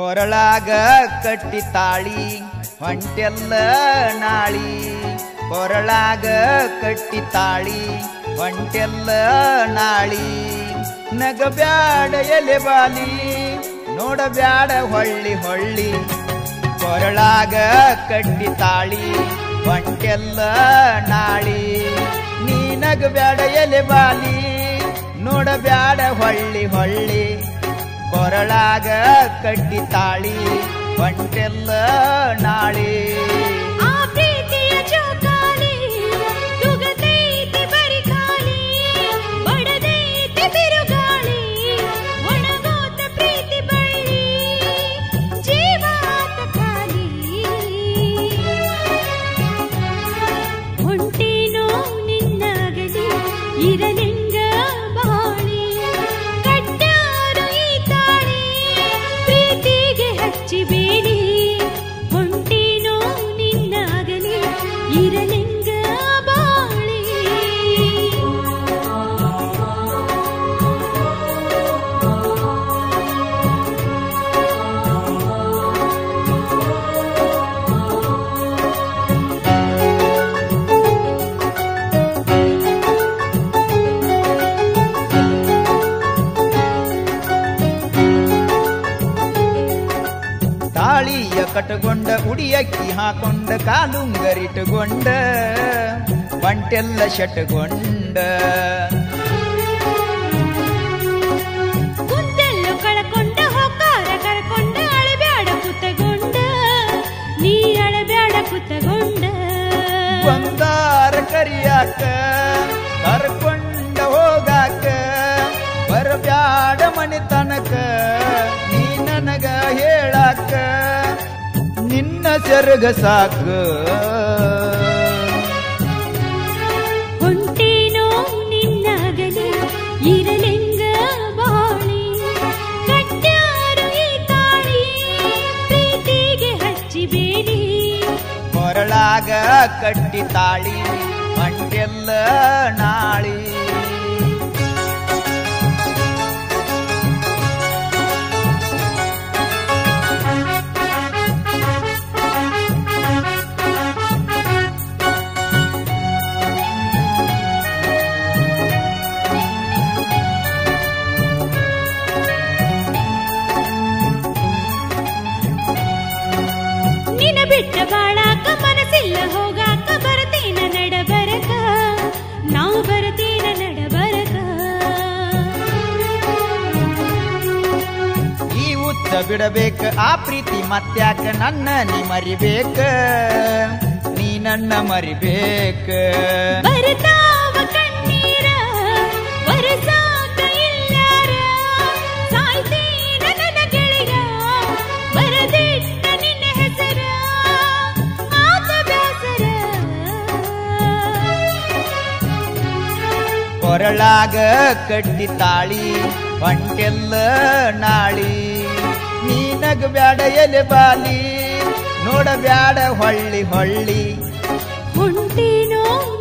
ಕೊರಳಾಗ ಕಟ್ಟಿ ತಾಳಿ ಹೊಂಟೆಲ್ಲ ನಾಳಿ ಕೊರಳಾಗ ಕಟ್ಟಿ ತಾಳಿ ಹೊಂಟೆಲ್ಲ ನಾಳಿ ನಗಬ್ಯಾಡ ಎಲೆ ಬಾಲಿ ನೋಡಬ್ಯಾಡ ಹೊಳ್ಳಿ ಹೊಳ್ಳಿ ಕೊರಳಾಗ ಕಟ್ಟಿ ತಾಳಿ ಹೊಂಟೆಲ್ಲ ನಾಳಿ ನೀ ನಗಬ್ಯಾಡ ಎಲೆ ಬಾಲಿ ನೋಡಬ್ಯಾಡ ಹೊಳ್ಳಿ ಹೊಳ್ಳಿ ಕೊರಳಾಗ ಕಟ್ಟಿ ತಾಳಿ ಹೊಂಟೆಲ್ಲ ನಾಳಿ ಆ ಪ್ರೀತಿಯ ಚೌಕಾಲಿ ತುಗತೈತಿ ಬರಿ ಖಾಲಿ ಬಡದೈತಿ ಬಿರುಗಾಳಿ ಒಣಗೋತ ಪ್ರೀತಿ ಬಳ್ಳಿ ಜೀವಾತ ಖಾಲಿ ಹೊಂಟೇನೋ ನಿನ್ನಗಲಿ ಇರಲಿಂಗ ಬಾಳಿ ಕಟ್ಟಾರು ಈ ತಾಳಿ ಪ್ರೀತಿಗೆ ಹಚ್ಚಿಬೇಡಿ ಹೊಂಟೇನೋ ನಿನ್ನಗಲಿ ಇರಲಿಂಗ ಬಾಳಿ ತಾಳಿಯ ಕಟಗೊಂಡ ಉಡಿಯಕ್ಕಿ ಹಾಕೊಂಡ ಕಾಲುಂಗರಿಟ್ಟುಕೊಂಡ ಬಂಟೆಲ್ಲ ಶಟಗೊಂಡ ಕುಂತೆಲ್ಲು ಕಳ್ಕೊಂಡ ಹೊಕ್ಕಾರ ಕಳ್ಕೊಂಡ ಅಳಬ್ಯಾಡ ಕುತ್ತಗೊಂಡ ನೀ ಅಳಬ್ಯಾಡ ಕುತ್ತಗೊಂಡ ಬಂದಾರ ಕರಿಯಾಕ ಕರ್ಕೊಂಡ ಹೋಗಾಕ ಬರಬ್ಯಾಡ ಮನೆ ತನಕ ನೀ ನನಗ ಹೇಳಾಕ ನಿನ್ನ ಸೆರಗ ಸಾಕು ಹೊಂಟೇನೋ ನಿನ್ನಗಲಿ ಇರಲಿಂಗ ಬಾಳಿ ಕಟ್ಟ್ಯಾರು ಈ ತಾಳಿ ಪ್ರೀತಿಗೆ ಹಚ್ಚಿಬೇಡಿ ಕೊರಳಾಗ ಕಟ್ಟಿ ತಾಳಿ ಮಂಟೆಲ್ಲ ನಾಳಿ ನಿನ ಬಿಟ್ಟ ಬಾಳಾಕ ಮನಸ್ಸಿಲ್ಲ ಹೋಗಾಕ ಬರತೀನ ನಡಬರಕ ನಾ ಬರತೀನ ನಡಬರಕ ಈ ಉತ್ತ ಬಿಡಬೇಕ ಆ ಪ್ರೀತಿ ಮತ್ಯಾಕ ನನ್ನ ನೀ ಮರಿಬೇಕ ನೀ ನನ್ನ ಮರಿಬೇಕ ಬರ್ತಾವ ಕಣ್ಣೀರ ಬರಸಾಕ ಇಲ್ಲಾರ ಸಾಯ್ತೀನ ನನ್ನ ಗೆಳೆಯ ಬರದಿಟ್ಟ ನಿನ್ನ ಹೆಸರ ಆತ ಬ್ಯಾಸರ ಕೊರಳಾಗ ಕಟ್ಟಿ ತಾಳಿ ಹೊಂಟೆಲ್ಲ ನಾಳಿ ನೀ ನಗಬ್ಯಾಡ ಎಲೆ ಬಾಲಿ ನೋಡಬ್ಯಾಡ ಹೊಳ್ಳಿ ಹೊಳ್ಳಿ ಹೊಂಟೇನೋ